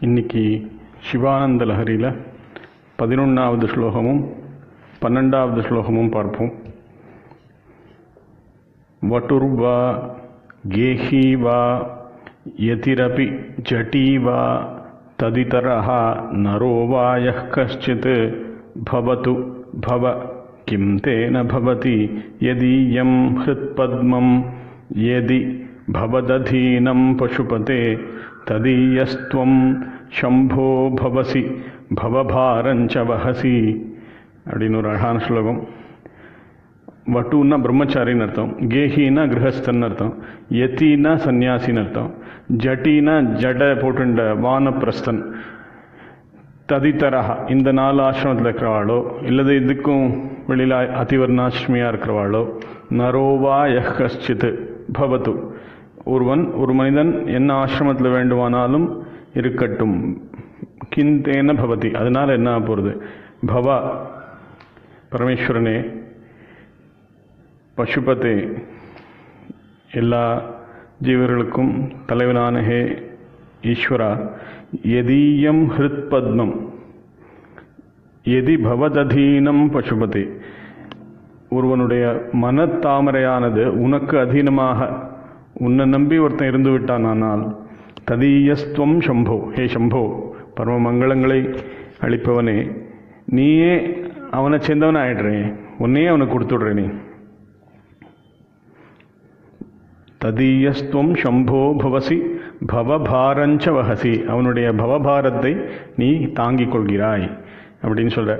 இன்னைக்கு சிவானந்த லஹரியில் பதினொன்றாவது ஸ்லோகமும் பன்னெண்டாவது ஸ்லோகமும் பார்ப்போம் வட்டுர்வா கேஹி வா யதிரபி ஜட்டி வா ததிதரः नरो वा यः कश्चित् भवतु भव किं तेन भवति यदीयं हृत्पद्मं यदि भवदधीनं पशुपते तदीयस्त्वं शम्भो भवसि भवभारञ्च वहसि அப்படின்னு ஒரு அழகான ஸ்லோகம் வட்டுன்னா பிரம்மச்சாரின்னு அர்த்தம் கேஹின்னா கிரகஸ்தன் அர்த்தம் யத்தின்னா சன்னியாசின்னு அர்த்தம் ஜட்டினா ஜட போட்டுண்ட வானப்பிரஸ்தன் ததித்தரஹா இந்த நாலு ஆசிரமத்தில் இருக்கிறவாளோ இல்லது இதுக்கும் வெளியில் அதிவர்ணாஷ்மியாக இருக்கிறவாளோ நரோவா யஹ் கஷ்டித் பவத்து ஒருவன் ஒரு மனிதன் என்ன ஆசிரமத்தில் வேண்டுமானாலும் இருக்கட்டும் கிந்தேன பவதி அதனால் என்ன போகிறது பவா பரமேஸ்வரனே பசுபதே எல்லா ஜீவர்களுக்கும் தலைவனான ஹே ஈஸ்வரா எதீயம் ஹிருத்பத்மம் எதி பவததீனம் பசுபதே ஒருவனுடைய மனத்தாமரையானது உனக்கு அதீனமாக உன்னை நம்பி ஒருத்தன் இருந்து விட்டானால் ததீயஸ்துவம் சம்போ ஹே சம்போ பரம மங்களங்களை அளிப்பவனே நீயே அவனை சேர்ந்தவன் ஆயிடுறேன் உன்னையே அவனுக்கு கொடுத்துடுறேன் நீ ததீயஸ்துவம் சம்போ பவசி பவபாரஞ்ச வகசி அவனுடைய பவபாரத்தை நீ தாங்கிக் கொள்கிறாய் அப்படின்னு சொல்கிறார்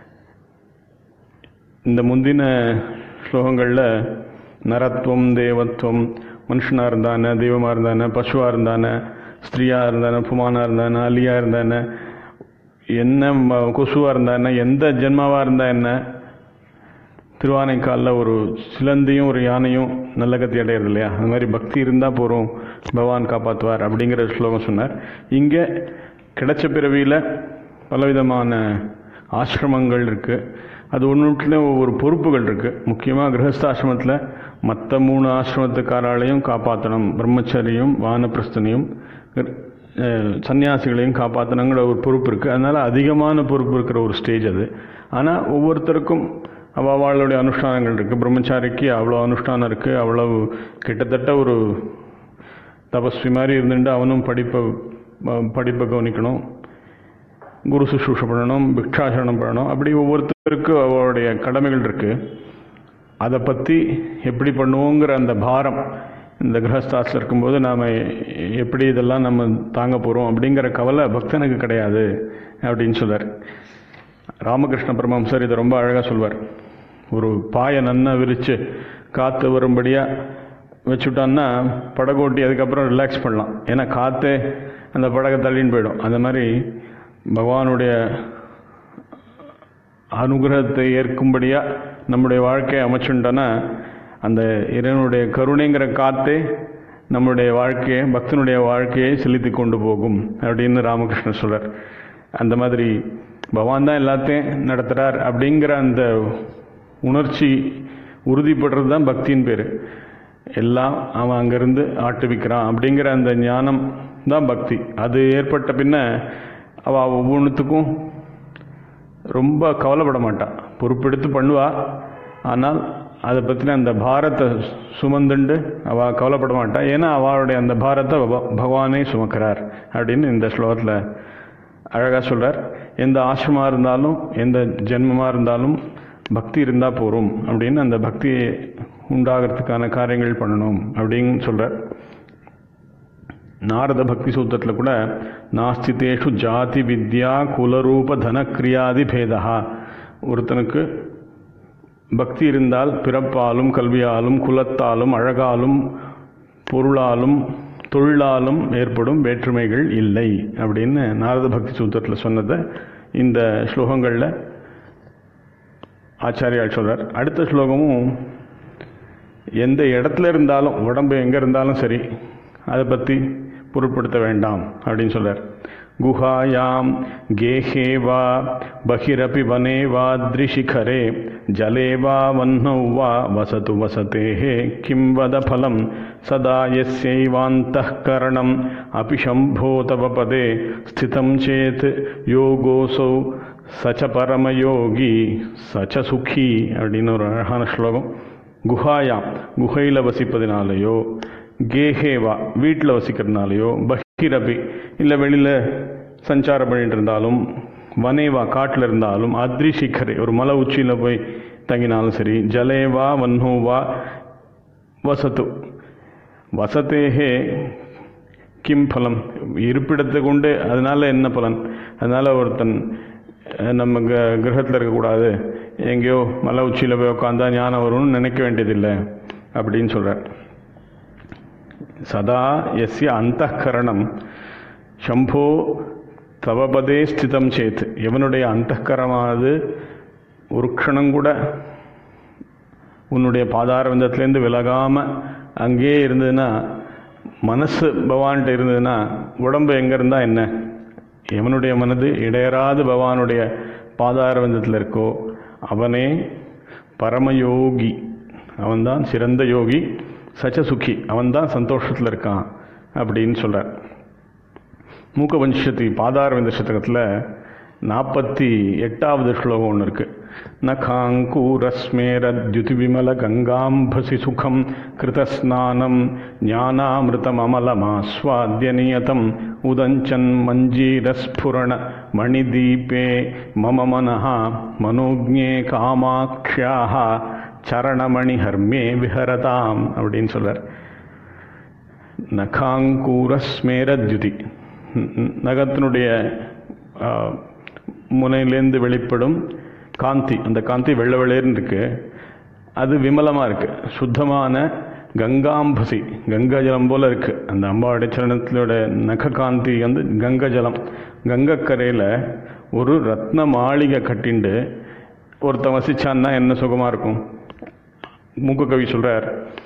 இந்த முந்தின ஸ்லோகங்களில் நரத்துவம் தேவத்துவம் மனுஷனாக இருந்தானே தெய்வமாக இருந்தானே பசுவாக இருந்தானே ஸ்திரீயாக இருந்தானே புமானாக இருந்தானே அலியாக இருந்தானே என்ன கொசுவாக இருந்தானே எந்த ஜென்மாவாக இருந்தா என்ன திருவானைக்காலில் ஒரு சிலந்தியும் ஒரு யானையும் நல்ல கத்தி அடையிறது இல்லையா அது மாதிரி பக்தி இருந்தால் போகிறோம் பகவான் காப்பாற்றுவார் அப்படிங்கிற ஸ்லோகம் சொன்னார் இங்கே கிடைச்ச பிறவியில் பலவிதமான ஆசிரமங்கள் இருக்குது அது ஒன்றுலேயும் ஒவ்வொரு பொறுப்புகள் இருக்குது முக்கியமாக கிரகஸ்தாசிரமத்தில் மற்ற மூணு ஆசிரமத்துக்காராலையும் காப்பாற்றணும் பிரம்மச்சரியும் வானப்பிரஸ்தனையும் சன்னியாசிகளையும் காப்பாற்றணுங்கிற ஒரு பொறுப்பு இருக்குது அதனால் அதிகமான பொறுப்பு இருக்கிற ஒரு ஸ்டேஜ் அது ஆனால் ஒவ்வொருத்தருக்கும் அவளுடைய அனுஷ்டானங்கள் இருக்குது பிரம்மச்சாரிக்கு அவ்வளோ அனுஷ்டானம் இருக்குது அவ்வளவு கிட்டத்தட்ட ஒரு தபஸ்வி மாதிரி இருந்துட்டு அவனும் படிப்பை படிப்பை கவனிக்கணும் குரு சுஷ்ரூஷ பண்ணணும் பிக்ஷாசரணம் பண்ணணும் அப்படி ஒவ்வொருத்தருக்கும் அவருடைய கடமைகள் இருக்குது அதை பற்றி எப்படி பண்ணுவோங்கிற அந்த பாரம் இந்த கிரகஸ்தாசில் இருக்கும்போது நாம் எப்படி இதெல்லாம் நம்ம தாங்க போகிறோம் அப்படிங்கிற கவலை பக்தனுக்கு கிடையாது அப்படின்னு சொல்வார் ராமகிருஷ்ண பரமஹம்சர் இதை ரொம்ப அழகாக சொல்வார் ஒரு பாயை நன்னா விரித்து காற்று வரும்படியாக வச்சுட்டான்னா படகோட்டி அதுக்கப்புறம் ரிலாக்ஸ் பண்ணலாம் ஏன்னா காற்றே அந்த படகை தள்ளின்னு போயிடும் அந்த மாதிரி பகவானுடைய அனுகிரகத்தை ஏற்கும்படியாக நம்முடைய வாழ்க்கையை அமைச்சுட்டோன்னா அந்த இறைவனுடைய கருணைங்கிற காற்றே நம்முடைய வாழ்க்கையை பக்தனுடைய வாழ்க்கையை செலுத்தி கொண்டு போகும் அப்படின்னு ராமகிருஷ்ணன் சொல்கிறார் அந்த மாதிரி பகவான் தான் எல்லாத்தையும் நடத்துகிறார் அப்படிங்கிற அந்த உணர்ச்சி உறுதிப்படுறது தான் பக்தியின் பேர் எல்லாம் அவன் அங்கேருந்து ஆட்டுவிக்கிறான் அப்படிங்கிற அந்த ஞானம் தான் பக்தி அது ஏற்பட்ட பின்ன அவள் ஒவ்வொன்றுத்துக்கும் ரொம்ப கவலைப்பட மாட்டான் பொறுப்பெடுத்து பண்ணுவா ஆனால் அதை பற்றின அந்த பாரத்தை சுமந்துண்டு அவள் கவலைப்பட மாட்டான் ஏன்னா அவளுடைய அந்த பாரத்தை பகவானே சுமக்கிறார் அப்படின்னு இந்த ஸ்லோகத்தில் அழகாக சொல்கிறார் எந்த ஆசிரமாக இருந்தாலும் எந்த ஜென்மமாக இருந்தாலும் பக்தி இருந்தால் போகிறோம் அப்படின்னு அந்த பக்தியை உண்டாகிறதுக்கான காரியங்கள் பண்ணணும் அப்படின்னு சொல்கிறார் நாரத பக்தி சூத்திரத்தில் கூட நாஸ்திதேஷு ஜாதி வித்யா குலரூப தனக்கிரியாதி பேதா ஒருத்தனுக்கு பக்தி இருந்தால் பிறப்பாலும் கல்வியாலும் குலத்தாலும் அழகாலும் பொருளாலும் தொழிலாலும் ஏற்படும் வேற்றுமைகள் இல்லை அப்படின்னு நாரத பக்தி சூத்திரத்தில் சொன்னதை இந்த ஸ்லோகங்களில் ஆச்சாரியால் சொல்கிறார் அடுத்த ஸ்லோகமும் எந்த இடத்துல இருந்தாலும் உடம்பு எங்கே இருந்தாலும் சரி அதை பற்றி பொருட்படுத்த வேண்டாம் அப்படின்னு சொல்கிறார் गुहायां गेहे वा बहिरपि वने वाद्रिशिखरे जले वा वह्नौ वा वसतु वसतेः किं वद फलं सदा यस्यैवान्तःकरणम् अपि शम्भो तव पदे स्थितं चेत् योगोऽसौ சச்ச பரமயோகி சச்ச சுகி அப்படின்னு ஒரு அழகான ஸ்லோகம் குஹாயாம் குகையில் வசிப்பதினாலேயோ கேஹேவா வீட்டில் வசிக்கிறதுனாலையோ பஹிரபி இல்லை வெளியில் சஞ்சாரம் பண்ணிட்டு இருந்தாலும் வனேவா காட்டில் இருந்தாலும் அத்ரி சிக்கரை ஒரு மலை உச்சியில் போய் தங்கினாலும் சரி ஜலேவா வன்னோவா வசத்து வசத்தேகே கிம் பலம் இருப்பிடத்தை கொண்டு அதனால என்ன பலன் அதனால ஒருத்தன் அஹ், நம்ம க கிரகத்தில் இருக்கக்கூடாது எங்கேயோ மலை உச்சியில் போய் உட்காந்தா ஞானம் வரும்னு நினைக்க வேண்டியதில்லை அப்படின்னு சொல்கிறார் சதா எஸ்ய அந்தఃகரணம் சம்போ தவபதே ஸ்திதம் சேத் எவனுடைய அந்தಃகரமானது ஒரு க்ஷணம் கூட உன்னுடைய பாதார விந்தத்துலேருந்து விலகாமல் அங்கேயே இருந்ததுன்னா மனசு பகவான்கிட்ட இருந்ததுன்னா உடம்பு எங்கே இருந்தால் என்ன எவனுடைய மனது இடையறாது பகவானுடைய பாதார விந்தத்தில் இருக்கோ அவனே பரமயோகி அவன்தான் சிறந்த யோகி சச்ச சுகி அவன்தான் சந்தோஷத்தில் இருக்கான் அப்படின்னு சொல்கிறார் மூக்க வம்சத்தி பாதாரவிந்த சதகத்தில் நாற்பத்தி எட்டாவது ஸ்லோகம் ஒன்று இருக்கு நகாங்கூரஸ்மேரத்யுதி விமல கங்காம்பசி சுகம் கிருதஸ்நானம் ஞானாமிருதமமலமாஸ்வாத்ய நியதம் உதஞ்சன் மஞ்சீரஸ்புரண மணிதீபே மம மனः மனோஜ்ஞே காமாக்ஷியாக சரணமணிஹர்மே விஹரதாம் அப்படின்னு சொல்றார் நகாங்கூரஸ்மேரத்யுதி நகத்தினுடைய ஆ, முனையிலேருந்து வெளிப்படும் காந்தி அந்த காந்தி வெள்ளை வெள்ளையர்னு இருக்கு அது விமலமாக இருக்கு சுத்தமான கங்காம்பசி கங்கா ஜலம் போல இருக்கு அந்த அம்பாவுடைய சரணத்திலோட நக காந்தி வந்து கங்கை ஜலம் கங்கைக்கரையில் ஒரு ரத்ன மாளிகை கட்டிண்டு ஒருத்தன் வசிச்சான்னா என்ன சுகமாக இருக்கும் மூக்கு கவி சொல்கிறார்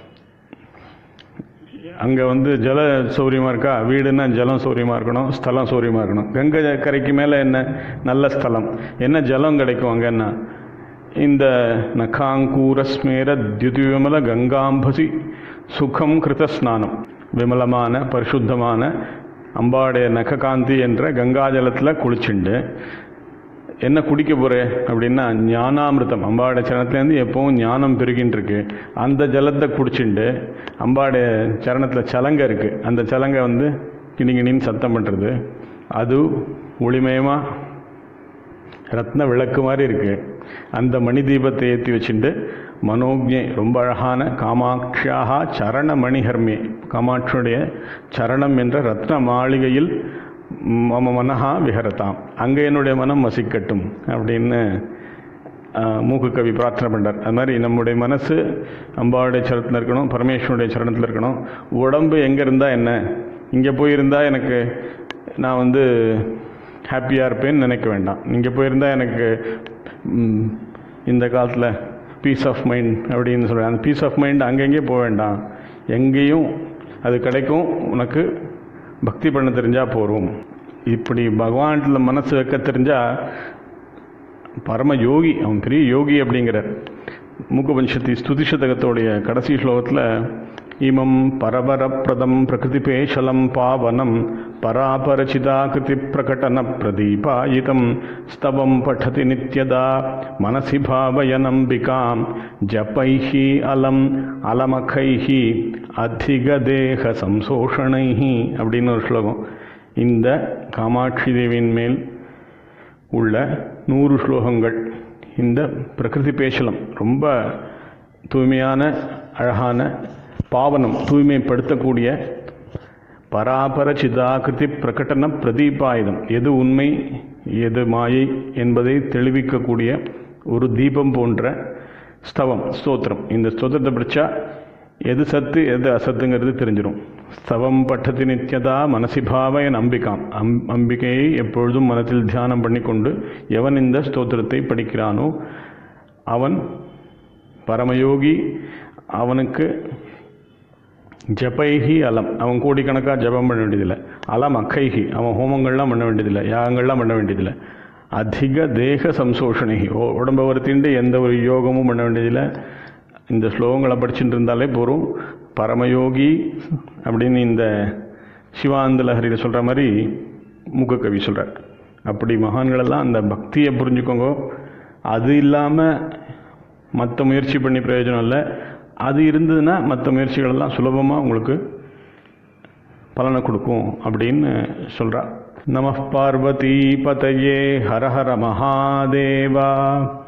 அங்கே வந்து ஜல சௌரியமாக இருக்கா வீடுன்னா ஜலம் சௌரியமாக இருக்கணும் ஸ்தலம் சௌரியமாக இருக்கணும் கங்கை கரைக்கு மேலே என்ன நல்ல ஸ்தலம் என்ன ஜலம் கிடைக்கும் அங்கன்னா இந்த நகாங்கூரஸ்மேர தியுதிவிமல கங்காம்பசி சுகம் கிருத ஸ்நானம் விமலமான பரிசுத்தமான அம்பாவுடைய நககாந்தி என்ற கங்கா ஜலத்தில் குளிச்சுண்டு என்ன குடிக்க போற அப்படின்னா ஞானாமிர்தம் அம்பாவுடைய சரணத்துலேருந்து எப்பவும் ஞானம் பெருகின்னு இருக்கு அந்த ஜலத்தை குடிச்சுண்டு அம்பாவுடைய சரணத்தில் சலங்கை இருக்கு அந்த சலங்கை வந்து கிணிகிணின்னு சத்தம் பண்ணுறது அது ஒளிமயமாக ரத்ன விளக்கு மாதிரி இருக்கு அந்த மணி தீபத்தை ஏற்றி வச்சுட்டு மனோஜ்ஞை ரொம்ப அழகான காமாட்சியாக சரண மணிஹர்மே காமாட்சியுடைய சரணம் என்ற ரத்ன மாளிகையில் மம மனஹா விஹரதாம் அங்கே என்னுடைய மனம் வசிக்கட்டும் அப்படின்னு ஆஹ், மூக்கு கவி பிரார்த்தனை பண்ணுறார் அது மாதிரி நம்முடைய மனசு அம்பாவுடைய சரணத்தில் இருக்கணும் பரமேஸ்வருடைய சரணத்தில் இருக்கணும் உடம்பு எங்கே இருந்தால் என்ன இங்கே போயிருந்தா எனக்கு நான் வந்து ஹாப்பியாக இருப்பேன்னு நினைக்க வேண்டாம் இங்கே போயிருந்தா எனக்கு ம், இந்த காலத்தில் பீஸ் ஆஃப் மைண்ட் அப்படின்னு சொல்கிறேன் அந்த பீஸ் ஆஃப் மைண்ட் அங்கங்கே போக வேண்டாம் எங்கேயும் அது கிடைக்கும் உனக்கு பக்தி பண்ண தெரிஞ்சால் போகிறோம் இப்படி பகவான்ல மனசு வைக்க தெரிஞ்சால் பரம யோகி அவன் பெரிய யோகி அப்படிங்கிறார் மூக்கபஞ்சத்தி ஸ்துதி சதகத்தோடைய கடைசி ஸ்லோகத்தில் இமம் பரபரப்பிரதம் பிரகிருதிபேஷலம் பாவனம் பராபரச்சிதாகிருதி பிரகடன பிரதீபாயிதம் ஸ்தவம் பठति நித்யதா மனசி பாவயனம்பிகாம் ஜப்பைஹி அலம் அலமகைஹி அதிகதேக சம்சோஷணைஹி அப்படின்னு ஒரு ஸ்லோகம் இந்த காமாட்சி தேவியின் மேல் உள்ள நூறு ஸ்லோகங்கள் இந்த பிரகிருதி பேசலம் ரொம்ப தூய்மையான அழகான பாவனம் தூய்மைப்படுத்தக்கூடிய பராபர சிதாகிருதி பிரகடன பிரதீபாயுதம் எது உண்மை எது மாயை என்பதை தெளிவிக்கக்கூடிய ஒரு தீபம் போன்ற ஸ்தவம் ஸ்தோத்திரம் இந்த ஸ்தோத்திரத்தை படித்தா எது சத்து எது அசத்துங்கிறது தெரிஞ்சிடும் ஸ்தவம் பட்டதி நித்யதா மனசி பாவய நம்பிக்காம் அம் அம்பிகையை எப்பொழுதும் மனத்தில் தியானம் பண்ணிக்கொண்டு எவன் இந்த ஸ்தோத்திரத்தை படிக்கிறானோ அவன் பரமயோகி அவனுக்கு ஜபைஹி அலம் அவன் கோடிக்கணக்காக ஜபம் பண்ண வேண்டியதில்லை அலம் அக்கைஹி அவன் ஹோமங்கள்லாம் பண்ண வேண்டியதில்லை யாகங்கள்லாம் பண்ண வேண்டியதில்லை அதிக தேக சம்சோஷணிகி ஓ உடம்பை வருத்திண்டு எந்த ஒரு யோகமும் பண்ண வேண்டியதில்லை இந்த ஸ்லோகங்களை படிச்சுட்டு இருந்தாலே போகிறோம் பரமயோகி அப்படின்னு இந்த சிவானந்த லஹரியில் சொல்கிற மாதிரி மூக்கக்கவி சொல்கிறார் அப்படி மகான்களெல்லாம் அந்த பக்தியை புரிஞ்சுக்கோங்க அது இல்லாமல் மற்ற முயற்சி பண்ணி பிரயோஜனம் இல்லை அது இருந்ததுன்னா மற்ற முயற்சிகளெல்லாம் சுலபமாக உங்களுக்கு பலனை கொடுக்கும் அப்படின்னு சொல்கிறா நம பார்வதி பதையே ஹர ஹர மகாதேவா